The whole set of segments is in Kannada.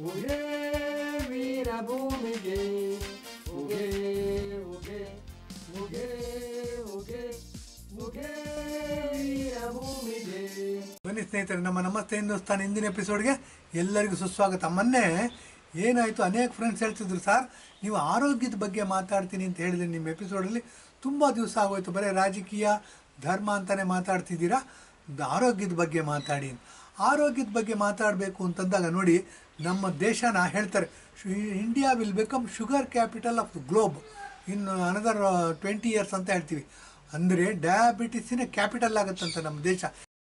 ಉಗೆ ವೀರ ಭೂಮಿಗೆ ಉಗೆ ಉಗೆ ಉಗೆ ಉಗೆ ಉಗೆ ವೀರ ಭೂಮಿಗೆ ಬನ್ನಿ ಸ್ನೇಹಿತರೆ ನಮ್ಮ ನಮಸ್ತೆ ಹಿಂದೂಸ್ತಾನ್ ಇಂದಿನ ಎಪಿಸೋಡ್ಗೆ ಎಲ್ಲರಿಗೂ ಸುಸ್ವಾಗತ ಮೊನ್ನೆ ಏನಾಯಿತು ಅನೇಕ ಫ್ರೆಂಡ್ಸ್ ಹೇಳ್ತಿದ್ರು ಸರ್ ನೀವು ಆರೋಗ್ಯದ ಬಗ್ಗೆ ಮಾತಾಡ್ತೀನಿ ಅಂತ ಹೇಳಿದ್ರೆ ನಿಮ್ಮ ಎಪಿಸೋಡಲ್ಲಿ ತುಂಬ ದಿವಸ ಆಗೋಯ್ತು ಬರೀ ರಾಜಕೀಯ ಧರ್ಮ ಅಂತಲೇ ಮಾತಾಡ್ತಿದ್ದೀರಾ ದ- ಆರೋಗ್ಯದ ಬಗ್ಗೆ ಮಾತಾಡಿ ಆರೋಗ್ಯದ ಬಗ್ಗೆ ಮಾತಾಡಬೇಕು ಅಂತಂದಾಗ ನೋಡಿ ನಮ್ಮ ದೇಶನ ಹೇಳ್ತಾರೆ India will become sugar capital of globe in another twenty years ಅಂತ ಹೇಳ್ತೀವಿ ಅಂದರೆ ಡಯಾಬಿಟಿಸಿನ ಕ್ಯಾಪಿಟಲ್ ಆಗುತ್ತಂತ ನಮ್ಮ ದೇಶ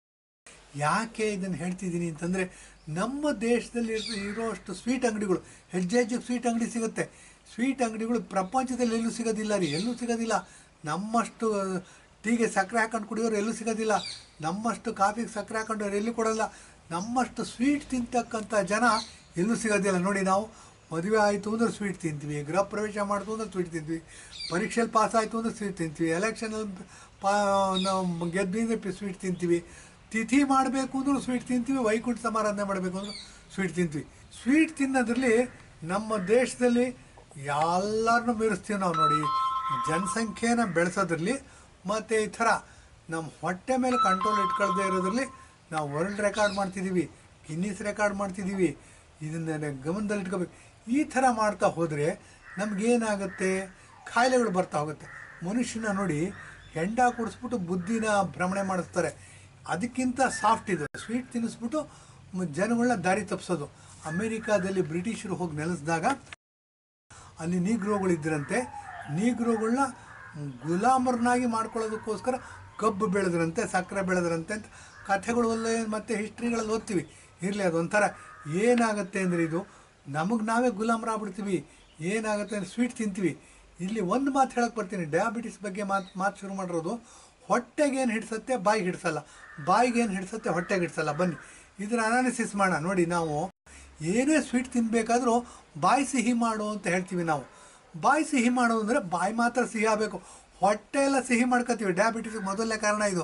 ಯಾಕೆ ಇದನ್ನು ಹೇಳ್ತಿದ್ದೀನಿ ಅಂತಂದರೆ ನಮ್ಮ ದೇಶದಲ್ಲಿ ಇರೋ- ಇರೋಷ್ಟು ಸ್ವೀಟ್ ಅಂಗಡಿಗಳು ಹೆಜ್ಜೆ ಹೆಜ್ಜೆಗೆ ಸ್ವೀಟ್ ಅಂಗಡಿ ಸಿಗುತ್ತೆ ಸ್ವೀಟ್ ಅಂಗಡಿಗಳು ಪ್ರಪಂಚದಲ್ಲಿ ಎಲ್ಲೂ ಸಿಗೋದಿಲ್ಲ ರೀ ಎಲ್ಲೂ ಸಿಗೋದಿಲ್ಲ ನಮ್ಮಷ್ಟು ಟೀಗೆ ಸಕ್ಕರೆ ಹಾಕೊಂಡು ಕುಡಿಯೋರು ಎಲ್ಲೂ ಸಿಗೋದಿಲ್ಲ ನಮ್ಮಷ್ಟು ಕಾಫಿಗೆ ಸಕ್ಕರೆ ಹಾಕೊಂಡವ್ರು ಎಲ್ಲೂ ಕೊಡೋಲ್ಲ ನಮ್ಮಷ್ಟು ಸ್ವೀಟ್ ತಿಂತಕ್ಕಂಥ ಜನ ಎಲ್ಲೂ ಸಿಗೋದಿಲ್ಲ ನೋಡಿ ನಾವು ಮದುವೆ ಆಯಿತು ಅಂದ್ರೆ ಸ್ವೀಟ್ ತಿಂತೀವಿ ಗೃಹ ಪ್ರವೇಶ ಮಾಡ್ತು ಅಂದ್ರೆ ಸ್ವೀಟ್ ತಿಂತೀವಿ ಪರೀಕ್ಷೆಯಲ್ಲಿ ಪಾಸ್ ಆಯಿತು ಅಂದ್ರೆ ಸ್ವೀಟ್ ತಿಂತೀವಿ ಎಲೆಕ್ಷನಲ್ಲಿ ಪಾ ನಾವು ಗೆದ್ವಿ ಅಂದರೆ ಸ್ವೀಟ್ ತಿಂತೀವಿ ತಿಥಿ ಮಾಡಬೇಕು ಅಂದ್ರೂ ಸ್ವೀಟ್ ತಿಂತೀವಿ ವೈಕುಂಠ ಸಮಾರಾಧನೆ ಮಾಡಬೇಕು ಅಂದ್ರೂ ಸ್ವೀಟ್ ತಿಂತೀವಿ ಸ್ವೀಟ್ ತಿನ್ನೋದ್ರಲ್ಲಿ ನಮ್ಮ ದೇಶದಲ್ಲಿ ಎಲ್ಲರನ್ನೂ ಮೀರಿಸ್ತೀವಿ ನಾವು ನೋಡಿ ಜನಸಂಖ್ಯೆನ ಬೆಳೆಸೋದ್ರಲ್ಲಿ ಮತ್ತು ಈ ಥರ ನಮ್ಮ ಹೊಟ್ಟೆ ಮೇಲೆ ಕಂಟ್ರೋಲ್ ಇಟ್ಕೊಳ್ದೇ ಇರೋದ್ರಲ್ಲಿ ನಾವು ವರ್ಲ್ಡ್ ರೆಕಾರ್ಡ್ ಮಾಡ್ತಿದ್ದೀವಿ ಗಿನ್ನಿಸ್ ರೆಕಾರ್ಡ್ ಮಾಡ್ತಿದ್ದೀವಿ ಇದನ್ನ ಗಮನದಲ್ಲಿ ಇಟ್ಕೋಬೇಕು ಈ ಥರ ಮಾಡ್ತಾ ಹೋದರೆ ನಮಗೇನಾಗುತ್ತೆ ಕಾಯಿಲೆಗಳು ಬರ್ತಾ ಹೋಗುತ್ತೆ ಮನುಷ್ಯನ ನೋಡಿ ಹೆಂಡ ಕುಡಿಸ್ಬಿಟ್ಟು ಬುದ್ಧಿನ ಭ್ರಮಣೆ ಮಾಡಿಸ್ತಾರೆ ಅದಕ್ಕಿಂತ ಸಾಫ್ಟ್ ಇದು ಸ್ವೀಟ್ ತಿನ್ನಿಸ್ಬಿಟ್ಟು ಮ- ಜನಗಳನ್ನ ದಾರಿ ತಪ್ಪಿಸೋದು ಅಮೇರಿಕಾದಲ್ಲಿ ಬ್ರಿಟಿಷರು ಹೋಗಿ ನೆಲೆಸಿದಾಗ ಅಲ್ಲಿ ನೀಗ್ರೋಗಳಿದ್ದರಂತೆ ನೀಗ್ರೋಗಳನ್ನ ಗುಲಾಮರನ್ನಾಗಿ ಮಾಡ್ಕೊಳ್ಳೋದಕ್ಕೋಸ್ಕರ ಕಬ್ಬು ಬೆಳೆದ್ರಂತೆ ಸಕ್ಕರೆ ಬೆಳೆದ್ರಂತೆ ಅಂತ ಕಥೆಗಳು ಮತ್ತು ಹಿಸ್ಟ್ರಿಗಳಲ್ಲಿ ಓದ್ತೀವಿ ಇರಲಿ ಅದೊಂಥರ ಏನಾಗುತ್ತೆ ಅಂದರೆ ಇದು ನಮಗೆ ನಾವೇ ಗುಲಾಮರಾಗ್ಬಿಡ್ತೀವಿ ಏನಾಗುತ್ತೆ ಅಂದರೆ ಸ್ವೀಟ್ ತಿಂತೀವಿ ಇಲ್ಲಿ ಒಂದು ಮಾತು ಹೇಳಕ್ಕೆ ಬರ್ತೀನಿ ಡಯಾಬಿಟಿಸ್ ಬಗ್ಗೆ ಮಾತು ಮಾತು ಶುರು ಮಾಡಿರೋದು ಹೊಟ್ಟೆಗೆ ಏನು ಹಿಡಿಸುತ್ತೆ ಬಾಯಿಗೆ ಹಿಡಿಸಲ್ಲ ಬಾಯಿಗೆ ಏನು ಹಿಡಿಸುತ್ತೆ ಹೊಟ್ಟೆಗೆ ಹಿಡಿಸಲ್ಲ ಬನ್ನಿ ಇದರ ಅನಾಲಿಸಿಸ್ ಮಾಡೋಣ ನೋಡಿ ನಾವು ಏನೇ ಸ್ವೀಟ್ ತಿನ್ನಬೇಕಾದ್ರೂ ಬಾಯಿ ಸಿಹಿ ಮಾಡು ಅಂತ ಹೇಳ್ತೀವಿ ನಾವು ಬಾಯಿ ಸಿಹಿ ಮಾಡೋದು ಅಂದರೆ ಬಾಯಿ ಮಾತ್ರ ಸಿಹಿ ಆಗಬೇಕು ಹೊಟ್ಟೆ ಎಲ್ಲ ಸಿಹಿ ಮಾಡ್ಕೋತೀವಿ ಡಯಾಬಿಟಿಸ್ಗೆ ಮೊದಲನೇ ಕಾರಣ ಇದು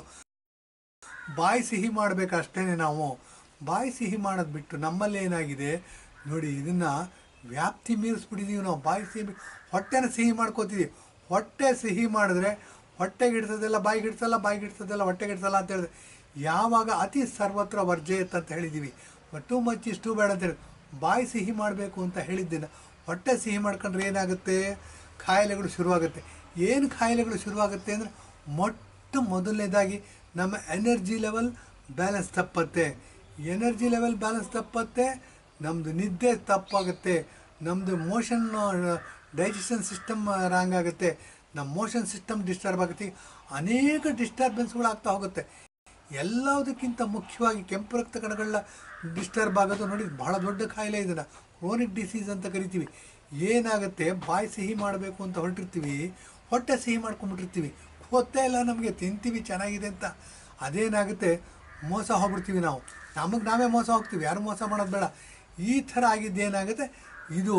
ಬಾಯಿ ಸಿಹಿ ಮಾಡಬೇಕು ಅಷ್ಟೇ ನಾವು ಬಾಯಿ ಸಿಹಿ ಮಾಡೋದು ಬಿಟ್ಟು ನಮ್ಮಲ್ಲಿ ಏನಾಗಿದೆ ನೋಡಿ ಇದನ್ನು ವ್ಯಾಪ್ತಿ ಮೀರಿಸ್ಬಿಟ್ಟಿದ್ದೀವಿ ನಾವು ಬಾಯಿ ಸಿಹಿ ಹೊಟ್ಟೆನ ಸಿಹಿ ಮಾಡ್ಕೋತೀವಿ ಹೊಟ್ಟೆ ಸಿಹಿ ಮಾಡಿದ್ರೆ ಹೊಟ್ಟೆಗೆ ಹಿಡ್ಸೋದೆಲ್ಲ ಬಾಯಿಗೆ ಹಿಡ್ಸಲ್ಲ ಬಾಯಿಗೆ ಹಿಡ್ಸೋದೆಲ್ಲ ಹೊಟ್ಟೆಗೆ ಹಿಡ್ಸಲ್ಲ ಅಂತ ಹೇಳಿದ್ರೆ ಯಾವಾಗ ಅತಿ ಸರ್ವತ್ರ ವರ್ಜಯತ್ ಅಂತ ಹೇಳಿದ್ದೀವಿ ಟೂ ಮಚ್ ಇಷ್ಟು ಬೇಡ ಅಂತ ಹೇಳಿ ಬಾಯಿ ಸಿಹಿ ಮಾಡಬೇಕು ಅಂತ ಹೇಳಿದ್ದೇನೆ ಹೊಟ್ಟೆ ಸಿಹಿ ಮಾಡ್ಕೊಂಡ್ರೆ ಏನಾಗುತ್ತೆ ಕಾಯಿಲೆಗಳು ಶುರುವಾಗುತ್ತೆ ಏನು ಕಾಯಿಲೆಗಳು ಶುರುವಾಗುತ್ತೆ ಅಂದರೆ ಮೊಟ್ಟ ಮೊದಲನೇದಾಗಿ ನಮ್ಮ ಎನರ್ಜಿ ಲೆವೆಲ್ ಬ್ಯಾಲೆನ್ಸ್ ತಪ್ಪತ್ತೆ ಎನರ್ಜಿ ಲೆವೆಲ್ ಬ್ಯಾಲೆನ್ಸ್ ತಪ್ಪತ್ತೆ ನಮ್ಮದು ನಿದ್ದೆ ತಪ್ಪಾಗುತ್ತೆ ನಮ್ಮದು ಮೋಷನ್ ಡೈಜೆಷನ್ ಸಿಸ್ಟಮ್ ರಾಂಗ್ ಆಗುತ್ತೆ ನಮ್ಮ ಮೋಷನ್ ಸಿಸ್ಟಮ್ ಡಿಸ್ಟರ್ಬ್ ಆಗುತ್ತೆ ಅನೇಕ ಡಿಸ್ಟರ್ಬೆನ್ಸ್ಗಳು ಆಗ್ತಾ ಹೋಗುತ್ತೆ ಎಲ್ಲದಕ್ಕಿಂತ ಮುಖ್ಯವಾಗಿ ಕೆಂಪು ರಕ್ತ ಕಣಗಳ ಡಿಸ್ಟರ್ಬ್ ಆಗೋದು ನೋಡಿ ಬಹಳ ದೊಡ್ಡ ಕಾಯಿಲೆ ಇದನ್ನು ಕ್ರೋನಿಕ್ ಡಿಸೀಸ್ ಅಂತ ಕರಿತೀವಿ ಏನಾಗುತ್ತೆ ಬಾಯಿ ಸಿಹಿ ಮಾಡಬೇಕು ಅಂತ ಹೊರಟಿರ್ತೀವಿ ಹೊಟ್ಟೆ ಸಿಹಿ ಮಾಡ್ಕೊಂಡ್ಬಿಟ್ಟಿರ್ತೀವಿ ಗೊತ್ತೇ ಇಲ್ಲ ನಮಗೆ ತಿಂತೀವಿ ಚೆನ್ನಾಗಿದೆ ಅಂತ ಅದೇನಾಗುತ್ತೆ ಮೋಸ ಹೋಗ್ಬಿಡ್ತೀವಿ ನಾವು ನಮಗೆ ನಾವೇ ಮೋಸ ಹೋಗ್ತೀವಿ ಯಾರು ಮೋಸ ಮಾಡೋದು ಬೇಡ ಈ ಥರ ಆಗಿದ್ದೇನಾಗುತ್ತೆ ಇದು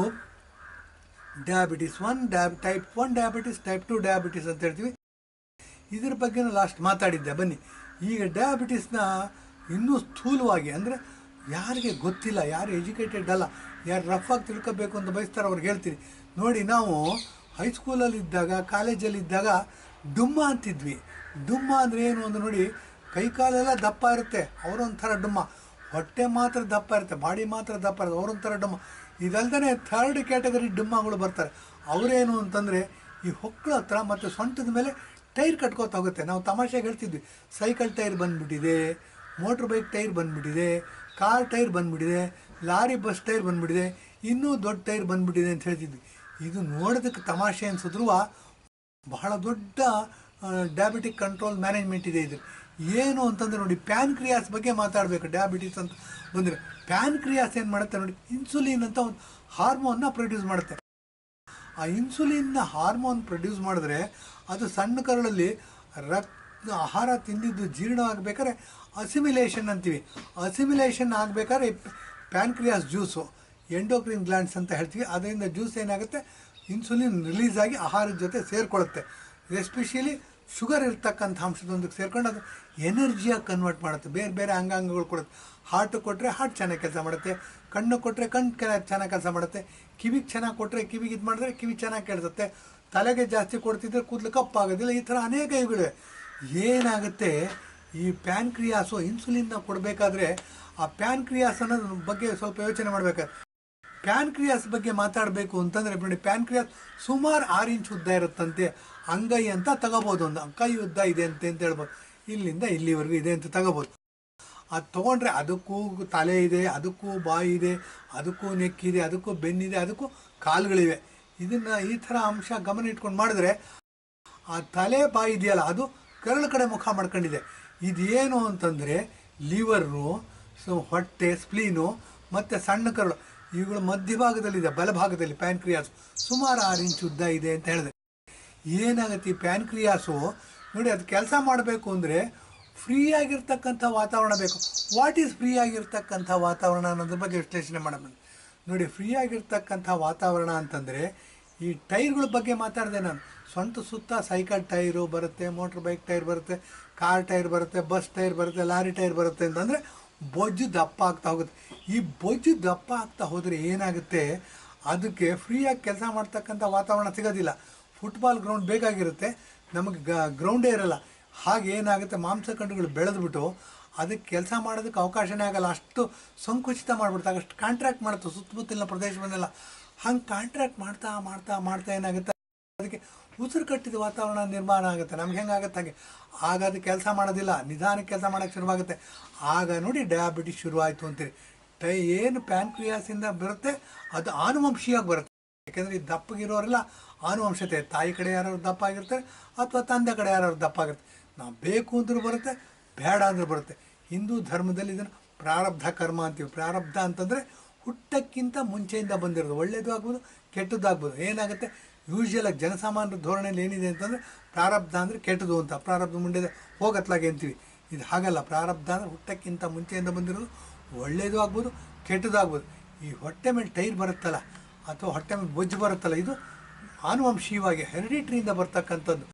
ಡಯಾಬಿಟಿಸ್ ಒನ್ ಡಯಾಬ್ type one diabetes type two diabetes ಅಂತ ಹೇಳ್ತೀವಿ ಇದ್ರ ಬಗ್ಗೆ ಲಾಸ್ಟ್ ಮಾತಾಡಿದ್ದೆ ಬನ್ನಿ ಈಗ ಡಯಾಬಿಟಿಸ್ನ ಇನ್ನೂ ಸ್ಥೂಲವಾಗಿ ಅಂದರೆ ಯಾರಿಗೆ ಗೊತ್ತಿಲ್ಲ ಯಾರು ಎಜುಕೇಟೆಡ್ ಅಲ್ಲ ಯಾರು ರಫ್ ಆಗಿ ತಿಳ್ಕೊಬೇಕು ಅಂತ ಬಯಸ್ತಾರೆ ಅವ್ರಿಗೆ ಹೇಳ್ತೀನಿ ನೋಡಿ ನಾವು ಹೈಸ್ಕೂಲಲ್ಲಿ ಇದ್ದಾಗ ಕಾಲೇಜಲ್ಲಿ ಇದ್ದಾಗ ಡುಮ್ಮ ಅಂತಿದ್ವಿ ಡುಮ್ಮ ಅಂದರೆ ಏನು ಅಂತ ನೋಡಿ ಕೈಕಾಲೆಲ್ಲ ದಪ್ಪ ಇರುತ್ತೆ ಅವರೊಂಥರ ಡುಮ್ಮ ಹೊಟ್ಟೆ ಮಾತ್ರ ದಪ್ಪ ಇರುತ್ತೆ ಬಾಡಿ ಮಾತ್ರ ದಪ್ಪ ಇರುತ್ತೆ ಅವರೊಂಥರ ಡುಮ್ಮ ಇದಲ್ದೇ ಥರ್ಡ್ ಕ್ಯಾಟಗರಿ ಡುಮ್ಮಗಳು ಬರ್ತಾರೆ ಅವರೇನು ಅಂತಂದರೆ ಈ ಹೊಕ್ಕಳ ಹತ್ರ ಮತ್ತು ಸೊಂಟದ ಮೇಲೆ ಟೈರ್ ಕಟ್ಕೋತಾ ಹೋಗುತ್ತೆ ನಾವು ತಮಾಷೆಗೆ ಹೇಳ್ತಿದ್ವಿ ಸೈಕಲ್ ಟೈರ್ ಬಂದ್ಬಿಟ್ಟಿದೆ ಮೋಟ್ರ್ ಬೈಕ್ ಟೈರ್ ಬಂದ್ಬಿಟ್ಟಿದೆ ಕಾರ್ ಟೈರ್ ಬಂದ್ಬಿಟ್ಟಿದೆ ಲಾರಿ ಬಸ್ ಟೈರ್ ಬಂದ್ಬಿಟ್ಟಿದೆ ಇನ್ನೂ ದೊಡ್ಡ ಟೈರ್ ಬಂದ್ಬಿಟ್ಟಿದೆ ಅಂತ ಹೇಳ್ತಿದ್ವಿ ಇದು ನೋಡೋದಕ್ಕೆ ತಮಾಷೆ ಅನ್ಸಿದ್ರು ಬಹಳ ದೊಡ್ಡ ಡಯಾಬಿಟಿಕ್ ಕಂಟ್ರೋಲ್ ಮ್ಯಾನೇಜ್ಮೆಂಟ್ ಇದೆ ಇದು ಏನು ಅಂತಂದರೆ ನೋಡಿ ಪ್ಯಾನ್ಕ್ರಿಯಾಸ್ ಬಗ್ಗೆ ಮಾತಾಡಬೇಕು ಡಯಾಬಿಟಿಸ್ ಅಂತ ಬಂದರೆ ಪ್ಯಾನ್ಕ್ರಿಯಾಸ್ ಏನು ಮಾಡುತ್ತೆ ನೋಡಿ ಇನ್ಸುಲಿನ್ ಅಂತ ಒಂದು ಹಾರ್ಮೋನ್ನ ಪ್ರೊಡ್ಯೂಸ್ ಮಾಡುತ್ತೆ ಆ ಇನ್ಸುಲಿನ್ನ ಹಾರ್ಮೋನ್ ಪ್ರೊಡ್ಯೂಸ್ ಮಾಡಿದ್ರೆ ಅದು ಸಣ್ಣ ಕರಳಲ್ಲಿ ರಕ್ತ ಆಹಾರ ತಿಂದಿದ್ದು ಜೀರ್ಣ ಆಗಬೇಕಾದ್ರೆ ಅಸಿಮಿಲೇಷನ್ ಅಂತೀವಿ ಅಸಿಮಿಲೇಷನ್ ಆಗಬೇಕಾದ್ರೆ ಪ್ಯಾನ್ಕ್ರಿಯಾಸ್ ಜ್ಯೂಸು ಎಂಡೋಕ್ರಿನ್ ಗ್ಲ್ಯಾಂಡ್ಸ್ ಅಂತ ಹೇಳ್ತೀವಿ ಅದರಿಂದ ಜ್ಯೂಸ್ ಏನಾಗುತ್ತೆ ಇನ್ಸುಲಿನ್ ರಿಲೀಸ್ ಆಗಿ ಆಹಾರದ ಜೊತೆ ಸೇರಿಕೊಳ್ಳುತ್ತೆ ಎಸ್ಪೆಷಲಿ ಶುಗರ್ ಇರ್ತಕ್ಕಂಥ ಅಂಶದೊಂದಿಗೆ ಸೇರ್ಕೊಂಡು ಅದು ಎನರ್ಜಿಯಾಗಿ ಕನ್ವರ್ಟ್ ಮಾಡುತ್ತೆ ಬೇರೆ ಬೇರೆ ಅಂಗಾಂಗಗಳು ಕೊಡುತ್ತೆ ಹಾರ್ಟ್ ಕೊಟ್ಟರೆ ಹಾರ್ಟ್ ಚೆನ್ನಾಗಿ ಕೆಲಸ ಮಾಡುತ್ತೆ ಕಣ್ಣು ಕೊಟ್ಟರೆ ಕಣ್ಣು ಚೆನ್ನಾಗಿ ಕೆಲಸ ಮಾಡುತ್ತೆ ಕಿವಿಗೆ ಚೆನ್ನಾಗಿ ಕೊಟ್ಟರೆ ಕಿವಿಗೆ ಇದು ಮಾಡಿದ್ರೆ ಕಿವಿ ಚೆನ್ನಾಗಿ ಕೇಳಿಸುತ್ತೆ ತಲೆಗೆ ಜಾಸ್ತಿ ಕೊಡ್ತಿದ್ರೆ ಕೂದಲು ಕಪ್ಪಾಗೋದಿಲ್ಲ ಈ ಥರ ಅನೇಕ ಇವುಗಳಿವೆ ಏನಾಗುತ್ತೆ ಈ ಪ್ಯಾನ್ಕ್ರಿಯಾಸು ಇನ್ಸುಲಿನ್ನ ಕೊಡಬೇಕಾದ್ರೆ ಆ ಪ್ಯಾನ್ಕ್ರಿಯಾಸ್ ಅನ್ನೋದ್ರ ಬಗ್ಗೆ ಸ್ವಲ್ಪ ಯೋಚನೆ ಮಾಡಬೇಕಾದ್ರೆ ಪ್ಯಾನ್ಕ್ರಿಯಾಸ್ ಬಗ್ಗೆ ಮಾತಾಡಬೇಕು ಅಂತಂದರೆ ನೋಡಿ ಪ್ಯಾನ್ಕ್ರಿಯಾಸ್ ಸುಮಾರು ಆರು ಇಂಚ್ ಉದ್ದ ಇರುತ್ತಂತೆ ಅಂಗೈ ಅಂತ ತಗೋಬೋದು ಒಂದು ಕೈ ಉದ್ದ ಇದೆ ಅಂತೆ ಅಂತ ಹೇಳ್ಬೋದು ಇಲ್ಲಿಂದ ಇಲ್ಲಿವರೆಗೂ ಇದೆ ಅಂತ ತಗೋಬೋದು ಅದು ತೊಗೊಂಡ್ರೆ ಅದಕ್ಕೂ ತಲೆ ಇದೆ ಅದಕ್ಕೂ ಬಾಯಿ ಇದೆ ಅದಕ್ಕೂ ನೆಕ್ಕಿದೆ ಅದಕ್ಕೂ ಬೆನ್ನಿದೆ ಅದಕ್ಕೂ ಕಾಲುಗಳಿವೆ ಇದನ್ನು ಈ ಥರ ಅಂಶ ಗಮನ ಇಟ್ಕೊಂಡು ಮಾಡಿದ್ರೆ ಆ ತಲೆ ಬಾಯಿ ಇದೆಯಲ್ಲ ಅದು ಕರಳು ಕಡೆ ಮುಖ ಮಾಡ್ಕೊಂಡಿದೆ ಇದೇನು ಅಂತಂದರೆ ಲಿವರು ಸೊ ಹೊಟ್ಟೆ ಸ್ಪ್ಲೀನು ಮತ್ತು ಸಣ್ಣ ಕರಳು ಇವುಗಳ ಮಧ್ಯಭಾಗದಲ್ಲಿದೆ ಬಲಭಾಗದಲ್ಲಿ ಪ್ಯಾನ್ಕ್ರಿಯಾಸ್ ಸುಮಾರು ಆರು ಇಂಚ್ ಉದ್ದ ಇದೆ ಅಂತ ಹೇಳಿದೆ ಏನಾಗುತ್ತೆ ಈ ಪ್ಯಾನ್ಕ್ರಿಯಾಸು ನೋಡಿ ಅದು ಕೆಲಸ ಮಾಡಬೇಕು ಅಂದರೆ ಫ್ರೀ ಆಗಿರ್ತಕ್ಕಂಥ ವಾತಾವರಣ ಬೇಕು ವಾಟ್ ಈಸ್ ಫ್ರೀ ಆಗಿರ್ತಕ್ಕಂಥ ವಾತಾವರಣ ಅನ್ನೋದ್ರ ಬಗ್ಗೆ ವಿಶ್ಲೇಷಣೆ ಮಾಡೋಣ ನೋಡಿ ಫ್ರೀ ಆಗಿರ್ತಕ್ಕಂಥ ವಾತಾವರಣ ಅಂತಂದರೆ ಈ ಟೈರ್ಗಳ ಬಗ್ಗೆ ಮಾತಾಡಿದೆ ನಾನು ಸ್ವಂತ ಸುತ್ತ ಸೈಕಲ್ ಟೈರು ಬರುತ್ತೆ ಮೋಟ್ರ್ ಬೈಕ್ ಟೈರ್ ಬರುತ್ತೆ ಕಾರ್ ಟೈರ್ ಬರುತ್ತೆ ಬಸ್ ಟೈರ್ ಬರುತ್ತೆ ಲಾರಿ ಟೈರ್ ಬರುತ್ತೆ ಅಂತಂದರೆ ಬೊಜ್ಜು ದಪ್ಪ ಆಗ್ತಾ ಹೋಗುತ್ತೆ ಈ ಬೊಜ್ಜು ದಪ್ಪ ಆಗ್ತಾ ಹೋದರೆ ಏನಾಗುತ್ತೆ ಅದಕ್ಕೆ ಫ್ರೀಯಾಗಿ ಕೆಲಸ ಮಾಡ್ತಕ್ಕಂಥ ವಾತಾವರಣ ಸಿಗೋದಿಲ್ಲ ಫುಟ್ಬಾಲ್ ಗ್ರೌಂಡ್ ಬೇಕಾಗಿರುತ್ತೆ ನಮಗೆ ಗ್ರೌಂಡೇ ಇರಲ್ಲ ಹಾಗೆ ಏನಾಗುತ್ತೆ ಮಾಂಸಖಂಡಗಳು ಬೆಳೆದ್ಬಿಟ್ಟು ಅದಕ್ಕೆ ಕೆಲಸ ಮಾಡೋದಕ್ಕೆ ಅವಕಾಶನೇ ಆಗಲ್ಲ ಅಷ್ಟು ಸಂಕುಚಿತ ಮಾಡಿಬಿಡ್ತಾರೆ ಅಷ್ಟು ಕಾಂಟ್ರಾಕ್ಟ್ ಮಾಡುತ್ತೆ ಸುತ್ತಮುತ್ತಲಿನ ಪ್ರದೇಶವನ್ನೆಲ್ಲ ಹಂಗೆ ಕಾಂಟ್ರಾಕ್ಟ್ ಮಾಡ್ತಾ ಮಾಡ್ತಾ ಮಾಡ್ತಾ ಏನಾಗುತ್ತೆ ಅದಕ್ಕೆ ಉಸಿರು ಕಟ್ಟಿದ ವಾತಾವರಣ ನಿರ್ಮಾಣ ಆಗುತ್ತೆ ನಮ್ಗೆ ಹೆಂಗಾಗುತ್ತೆ ಹಾಗೆ ಆಗ ಅದು ಕೆಲಸ ಮಾಡೋದಿಲ್ಲ ನಿಧಾನಕ್ಕೆ ಕೆಲಸ ಮಾಡೋಕ್ಕೆ ಶುರುವಾಗುತ್ತೆ ಆಗ ನೋಡಿ ಡಯಾಬಿಟಿಸ್ ಶುರುವಾಯಿತು ಅಂತೀರಿ ಟೈ ಏನು ಪ್ಯಾನ್ಕ್ರಿಯಾಸಿಂದ ಬರುತ್ತೆ ಅದು ಆನುವಂಶೀಯವಾಗಿ ಬರುತ್ತೆ ಯಾಕೆಂದರೆ ಈ ದಪ್ಪಗಿರೋರೆಲ್ಲ ಆನುವಂಶತೆ ತಾಯಿ ಕಡೆ ಯಾರು ದಪ್ಪ ಆಗಿರ್ತಾರೆ ಅಥವಾ ತಂದೆ ಕಡೆ ಯಾರು ದಪ್ಪ ಆಗಿರ್ತಾರೆ ನಾವು ಬೇಕು ಅಂದ್ರೂ ಬರುತ್ತೆ ಬೇಡ ಅಂದ್ರೂ ಬರುತ್ತೆ ಹಿಂದೂ ಧರ್ಮದಲ್ಲಿ ಇದನ್ನು ಪ್ರಾರಬ್ಧ ಕರ್ಮ ಅಂತೀವಿ ಪ್ರಾರಬ್ಧ ಅಂತಂದರೆ ಹುಟ್ಟಕ್ಕಿಂತ ಮುಂಚೆಯಿಂದ ಬಂದಿರೋದು ಒಳ್ಳೇದು ಆಗ್ಬೋದು ಕೆಟ್ಟದ್ದು ಆಗ್ಬೋದು ಏನಾಗುತ್ತೆ ಯೂಶ್ವಲಾಗಿ ಜನಸಾಮಾನ್ಯರ ಧೋರಣೆಯಲ್ಲಿ ಏನಿದೆ ಅಂತಂದರೆ ಪ್ರಾರಬ್ಧ ಅಂದರೆ ಕೆಟ್ಟದು ಅಂತ ಪ್ರಾರಬ್ಧ ಮುಂದೆ ಹೋಗತ್ಲಾಗೆ ಅಂತೀವಿ ಇದು ಹಾಗಲ್ಲ ಪ್ರಾರಬ್ಧ ಅಂದರೆ ಹುಟ್ಟಕ್ಕಿಂತ ಮುಂಚೆಯಿಂದ ಬಂದಿರೋದು ಒಳ್ಳೇದು ಆಗ್ಬೋದು ಕೆಟ್ಟದ್ದು ಆಗ್ಬೋದು ಈ ಹೊಟ್ಟೆ ಮೇಲೆ ಟೈರ್ ಬರುತ್ತಲ್ಲ ಅಥವಾ ಹೊಟ್ಟೆ ಮೇಲೆ ಬೊಜ್ಜು ಬರುತ್ತಲ್ಲ ಇದು ಆನುವಂಶೀಯವಾಗಿ ಹೆರಿಡಿಟ್ರಿಯಿಂದ ಬರ್ತಕ್ಕಂಥದ್ದು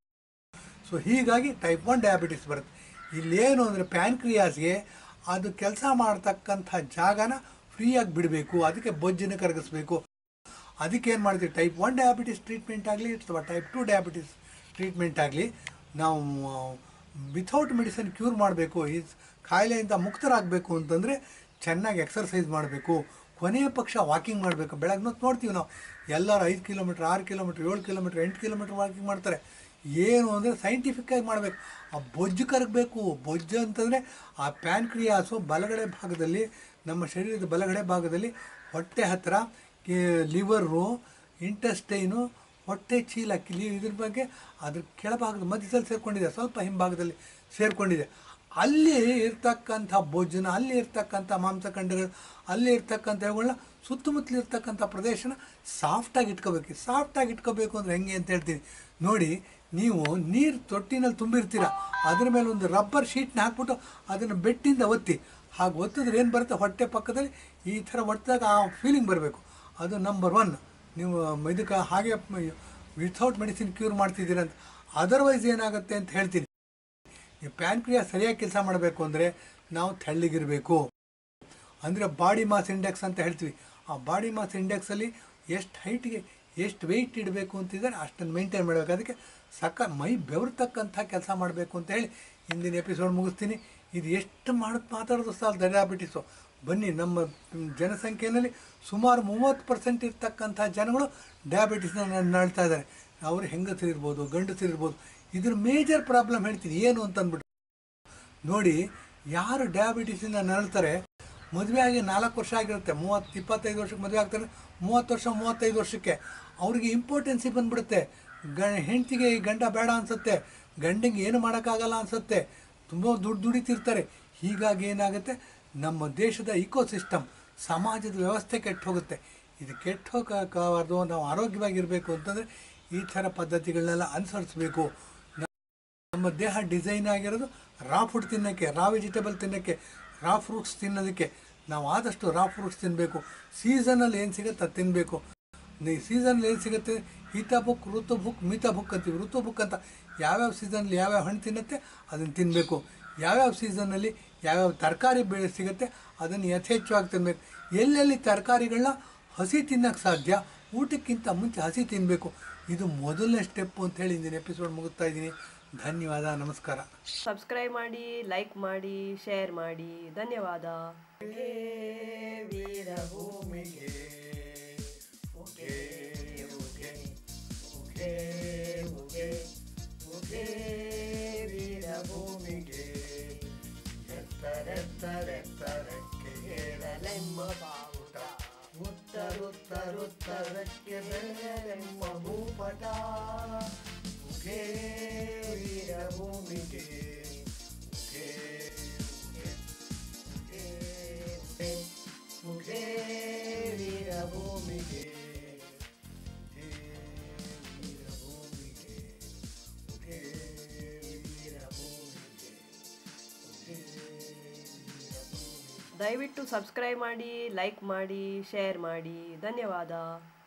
ಸೊ ಹೀಗಾಗಿ ಟೈಪ್ ಒನ್ ಡಯಾಬಿಟಿಸ್ ಬರುತ್ತೆ ಇಲ್ಲೇನು ಅಂದರೆ ಪ್ಯಾನ್ಕ್ರಿಯಾಸ್ಗೆ ಅದು ಕೆಲಸ ಮಾಡ್ತಕ್ಕಂಥ ಜಾಗನ ಫ್ರೀಯಾಗಿ ಬಿಡಬೇಕು ಅದಕ್ಕೆ ಬೊಜ್ಜನ್ನು ಕರಗಿಸ್ಬೇಕು ಅದಕ್ಕೆ ಏನು ಮಾಡ್ತೀವಿ ಟೈಪ್ ಒನ್ ಡಯಾಬಿಟಿಸ್ ಟ್ರೀಟ್ಮೆಂಟ್ ಆಗಲಿ ಅಥವಾ ಟೈಪ್ ಟು ಡಯಾಬಿಟಿಸ್ ಟ್ರೀಟ್ಮೆಂಟ್ ಆಗಲಿ ನಾವು ವಿಥೌಟ್ ಮೆಡಿಸಿನ್ ಕ್ಯೂರ್ ಮಾಡಬೇಕು ಈ ಕಾಯಿಲೆಯಿಂದ ಮುಕ್ತರಾಗಬೇಕು ಅಂತಂದರೆ ಚೆನ್ನಾಗಿ ಎಕ್ಸರ್ಸೈಸ್ ಮಾಡಬೇಕು ಕೊನೆಯ ಪಕ್ಷ ವಾಕಿಂಗ್ ಮಾಡಬೇಕು ಬೆಳಗ್ಗೆ ಹೊತ್ತು ನೋಡ್ತೀವಿ ನಾವು ಎಲ್ಲರೂ ಐದು ಕಿಲೋಮೀಟ್ರ್ ಆರು ಕಿಲೋಮೀಟ್ರ್ ಏಳು ಕಿಲೋಮೀಟ್ರ್ ಎಂಟು ಕಿಲೋಮೀಟ್ರ್ ವಾಕಿಂಗ್ ಮಾಡ್ತಾರೆ ಏನು ಅಂದರೆ ಸೈಂಟಿಫಿಕ್ಕಾಗಿ ಮಾಡಬೇಕು ಆ ಬೊಜ್ಜು ಕರಗಬೇಕು ಬೊಜ್ಜು ಅಂತಂದರೆ ಆ ಪ್ಯಾನ್ಕ್ರಿಯಾಸು ಬಲಗಡೆ ಭಾಗದಲ್ಲಿ ನಮ್ಮ ಶರೀರದ ಬಲಗಡೆ ಭಾಗದಲ್ಲಿ ಹೊಟ್ಟೆ ಹತ್ತಿರ ಲಿವರು ಇಂಟೆಸ್ಟೈನು ಹೊಟ್ಟೆ ಚೀಲ ಕಿಲಿ ಇದ್ರ ಬಗ್ಗೆ ಅದ್ರ ಕೆಳಭಾಗದ ಮಧ್ಯದಲ್ಲಿ ಸೇರಿಕೊಂಡಿದೆ ಸ್ವಲ್ಪ ಹಿಂಭಾಗದಲ್ಲಿ ಸೇರಿಕೊಂಡಿದೆ ಅಲ್ಲಿ ಇರ್ತಕ್ಕಂಥ ಭೋಜನ ಅಲ್ಲಿ ಇರ್ತಕ್ಕಂಥ ಮಾಂಸಖಂಡಗಳು ಅಲ್ಲಿ ಇರ್ತಕ್ಕಂಥ ಇವುಗಳನ್ನ ಸುತ್ತಮುತ್ತಲು ಇರ್ತಕ್ಕಂಥ ಪ್ರದೇಶನ ಸಾಫ್ಟಾಗಿ ಇಟ್ಕೋಬೇಕು ಸಾಫ್ಟಾಗಿ ಇಟ್ಕೋಬೇಕು ಅಂದರೆ ಹೆಂಗೆ ಅಂತ ಹೇಳ್ತೀನಿ ನೋಡಿ ನೀವು ನೀರು ತೊಟ್ಟಿನಲ್ಲಿ ತುಂಬಿರ್ತೀರ ಅದ್ರ ಮೇಲೆ ಒಂದು ರಬ್ಬರ್ ಶೀಟ್ನ ಹಾಕ್ಬಿಟ್ಟು ಅದನ್ನು ಬೆಟ್ಟಿಂದ ಒತ್ತಿ ಹಾಗೆ ಒತ್ತಿದ್ರೆ ಏನು ಬರುತ್ತೆ ಹೊಟ್ಟೆ ಪಕ್ಕದಲ್ಲಿ ಈ ಥರ ಒತ್ತಿದಾಗ ಆ ಫೀಲಿಂಗ್ ಬರಬೇಕು ಅದು ನಂಬರ್ ಒನ್ ನೀವು ಇದಕ್ಕೆ ಹಾಗೆ ವಿಥೌಟ್ ಮೆಡಿಸಿನ್ ಕ್ಯೂರ್ ಮಾಡ್ತಿದ್ದೀರ ಅಂತ ಅದರ್ವೈಸ್ ಏನಾಗುತ್ತೆ ಅಂತ ಹೇಳ್ತೀನಿ ಈ ಪ್ಯಾನ್ಕ್ರಿಯಾ ಸರಿಯಾಗಿ ಕೆಲಸ ಮಾಡಬೇಕು ಅಂದರೆ ನಾವು ತೆಳ್ಳಗಿರಬೇಕು ಅಂದರೆ ಬಾಡಿ ಮಾಸ್ ಇಂಡೆಕ್ಸ್ ಅಂತ ಹೇಳ್ತೀವಿ ಆ ಬಾಡಿ ಮಾಸ್ ಇಂಡೆಕ್ಸಲ್ಲಿ ಎಷ್ಟು ಹೈಟ್ಗೆ ಎಷ್ಟು ವೆಯ್ಟ್ ಇಡಬೇಕು ಅಂತಿದ್ದಾರೆ ಅಷ್ಟನ್ನು ಮೇಂಟೈನ್ ಮಾಡಬೇಕು ಅದಕ್ಕೆ ಸಕ್ಕ ಮೈ ಬೆವರ್ತಕ್ಕಂಥ ಕೆಲಸ ಮಾಡಬೇಕು ಅಂತ ಹೇಳಿ ಹಿಂದಿನ ಎಪಿಸೋಡ್ ಮುಗಿಸ್ತೀನಿ ಇದು ಎಷ್ಟು ಮಾಡೋದು ಮಾತಾಡೋದು ಸಾಲ ಡಯಾಬಿಟಿಸು ಬನ್ನಿ ನಮ್ಮ ಜನಸಂಖ್ಯೆಯಲ್ಲಿ ಸುಮಾರು ಮೂವತ್ತು ಪರ್ಸೆಂಟ್ ಇರ್ತಕ್ಕಂಥ ಜನಗಳು ಡಯಾಬಿಟಿಸ್ನ ನಳ್ತಾ ಇದ್ದಾರೆ ಅವರು ಹೆಂಗಸರು ಇರ್ಬೋದು ಗಂಡಸರು ಇರ್ಬೋದು ಇದ್ರ ಮೇಜರ್ ಪ್ರಾಬ್ಲಮ್ ಹೇಳ್ತೀನಿ ಏನು ಅಂತ ಅಂದ್ಬಿಟ್ಟು ನೋಡಿ ಯಾರು ಡಯಾಬಿಟಿಸಿಂದ ನರಳ್ತಾರೆ ಮದುವೆ ಆಗಿ ನಾಲ್ಕು ವರ್ಷ ಆಗಿರುತ್ತೆ ಮೂವತ್ತು ಇಪ್ಪತ್ತೈದು ವರ್ಷಕ್ಕೆ ಮದುವೆ ಆಗ್ತಾರೆ ಮೂವತ್ತು ವರ್ಷ ಮೂವತ್ತೈದು ವರ್ಷಕ್ಕೆ ಅವ್ರಿಗೆ ಇಂಪಾರ್ಟೆನ್ಸಿ ಬಂದ್ಬಿಡುತ್ತೆ ಗ ಹೆಂಡತಿಗೆ ಈ ಗಂಡ ಬೇಡ ಅನಿಸುತ್ತೆ ಗಂಡಂಗೆ ಏನು ಮಾಡೋಕ್ಕಾಗಲ್ಲ ಅನಿಸುತ್ತೆ ತುಂಬ ದುಡ್ಡು ದುಡಿತಿರ್ತಾರೆ ಹೀಗಾಗಿ ಏನಾಗುತ್ತೆ ನಮ್ಮ ದೇಶದ ಇಕೋಸಿಸ್ಟಮ್ ಸಮಾಜದ ವ್ಯವಸ್ಥೆ ಕೆಟ್ಟು ಹೋಗುತ್ತೆ ಇದು ಕೆಟ್ಟು ಹೋಗಕ್ಕಾಗಬಾರ್ದು ನಾವು ಆರೋಗ್ಯವಾಗಿರಬೇಕು ಅಂತಂದರೆ ಈ ಥರ ಪದ್ಧತಿಗಳನ್ನೆಲ್ಲ ಅನುಸರಿಸಬೇಕು ನಮ್ಮ ದೇಹ ಡಿಸೈನ್ ಆಗಿರೋದು ರಾ ಫುಡ್ ತಿನ್ನೋಕ್ಕೆ ರಾ ವೆಜಿಟೇಬಲ್ ತಿನ್ನೋಕ್ಕೆ ರಾ ಫ್ರೂಟ್ಸ್ ತಿನ್ನೋದಕ್ಕೆ ನಾವು ಆದಷ್ಟು ರಾ ಫ್ರೂಟ್ಸ್ ತಿನ್ನಬೇಕು ಸೀಸನಲ್ಲಿ ಏನು ಸಿಗುತ್ತೆ ಅದು ತಿನ್ನಬೇಕು ಈ ಸೀಸನಲ್ಲಿ ಏನು ಸಿಗುತ್ತೆ ಹಿತ ಬುಕ್ ಋತು ಬುಕ್ ಮಿತ ಬುಕ್ ಅಂತೀವಿ ಋತು ಬುಕ್ ಅಂತ ಯಾವ್ಯಾವ ಸೀಸನಲ್ಲಿ ಯಾವ್ಯಾವ ಹಣ್ಣು ತಿನ್ನುತ್ತೆ ಅದನ್ನು ತಿನ್ನಬೇಕು ಯಾವ್ಯಾವ ಸೀಸನ್ನಲ್ಲಿ ಯಾವ್ಯಾವ ತರಕಾರಿ ಬೆಳೆ ಸಿಗುತ್ತೆ ಅದನ್ನು ಯಥೇಚ್ಛವಾಗಿ ತಿನ್ನಬೇಕು ಎಲ್ಲೆಲ್ಲಿ ತರಕಾರಿಗಳನ್ನ ಹಸಿ ತಿನ್ನಕ್ಕೆ ಸಾಧ್ಯ ಊಟಕ್ಕಿಂತ ಮುಂಚೆ ಹಸಿ ತಿನ್ನಬೇಕು ಇದು ಮೊದಲನೇ ಸ್ಟೆಪ್ಪು ಅಂತ ಹೇಳಿ ಇಂದಿನ ಎಪಿಸೋಡ್ ಮುಗಿಸ್ತಾ ಇದ್ದೀನಿ ಧನ್ಯವಾದ ನಮಸ್ಕಾರ ಸಬ್ಸ್ಕ್ರೈಬ್ ಮಾಡಿ ಲೈಕ್ ಮಾಡಿ ಶೇರ್ ಮಾಡಿ ಧನ್ಯವಾದ ವೀರಭೂಮಿಗೆ ಉಗೆ ಉಗೆ ಉಗೆ ಉಗೆ ಉಗೆ ವೀರಭೂಮಿಗೆ ಎತ್ತರೆತ್ತರೆತ್ತರಕ್ಕೆ ಏರಲೆಮ್ಮ ಬಾವುಟ ಉತ್ತರುತ್ತರುತ್ತರಕ್ಕೆ ಬೆಳೆಯಲೆಮ್ಮ ಭೂಪಟ ಉಗೆ ವೀರಭೂಮಿಗೆ ಉಗೆ ಉಗೆ ಉಗೆ ಉಗೆ ವೀರಭೂಮಿಗೆ ಉಗೆ ವೀರಭೂಮಿಗೆ ಉಗೆ ವೀರಭೂಮಿಗೆ ಉಗೆ ವೀರಭೂಮಿಗೆ ದಯವಿಟ್ಟು ಸಬ್ಸ್ಕ್ರೈಬ್ ಮಾಡಿ ಲೈಕ್ ಮಾಡಿ ಶೇರ್ ಮಾಡಿ ಧನ್ಯವಾದ